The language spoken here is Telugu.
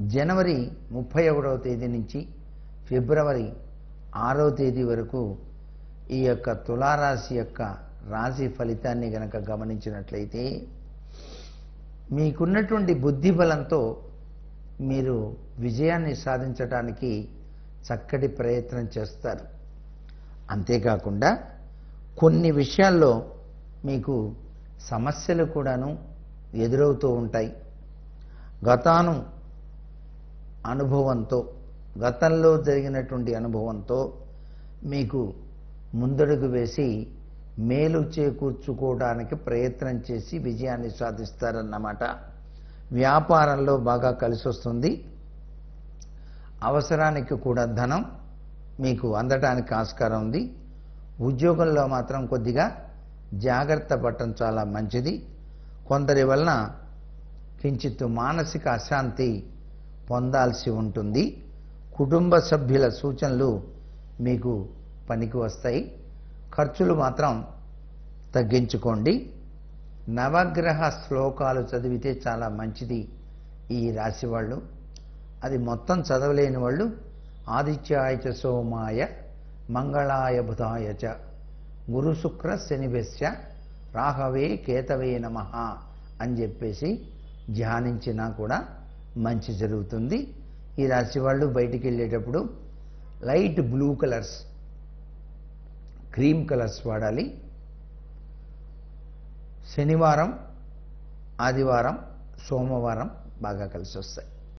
జనవరి ముప్పై ఒకటవ తేదీ నుంచి ఫిబ్రవరి ఆరవ తేదీ వరకు ఈ యొక్క తులారాశి యొక్క రాశి ఫలితాన్ని గనక గమనించినట్లయితే మీకున్నటువంటి బుద్ధి బలంతో మీరు విజయాన్ని సాధించడానికి చక్కటి ప్రయత్నం చేస్తారు అంతేకాకుండా కొన్ని విషయాల్లో మీకు సమస్యలు కూడాను ఎదురవుతూ ఉంటాయి గతాను అనుభవంతో గతంలో జరిగినటువంటి అనుభవంతో మీకు ముందడుగు వేసి మేలు చేకూర్చుకోవడానికి ప్రయత్నం చేసి విజయాన్ని సాధిస్తారన్నమాట వ్యాపారంలో బాగా కలిసి వస్తుంది అవసరానికి కూడా ధనం మీకు అందటానికి ఆస్కారం ఉంది ఉద్యోగంలో మాత్రం కొద్దిగా జాగ్రత్త పడటం చాలా మంచిది కొందరి వలన కించిత్ మానసిక అశాంతి పొందాల్సి ఉంటుంది కుటుంబ సభ్యుల సూచనలు మీకు పనికి వస్తాయి ఖర్చులు మాత్రం తగ్గించుకోండి నవగ్రహ శ్లోకాలు చదివితే చాలా మంచిది ఈ రాశి వాళ్ళు అది మొత్తం చదవలేని వాళ్ళు ఆదిత్యాయ చ సోమాయ మంగళాయ బుధాయ చ గురు శుక్ర శనిభ్యస్య రాహవే కేతవే నమ అని చెప్పేసి ధ్యానించినా కూడా మంచి జరుగుతుంది ఈ రాశి వాళ్ళు బయటికి వెళ్ళేటప్పుడు light blue colours cream colours వాడాలి శనివారం ఆదివారం సోమవారం బాగా కలిసి వస్తాయి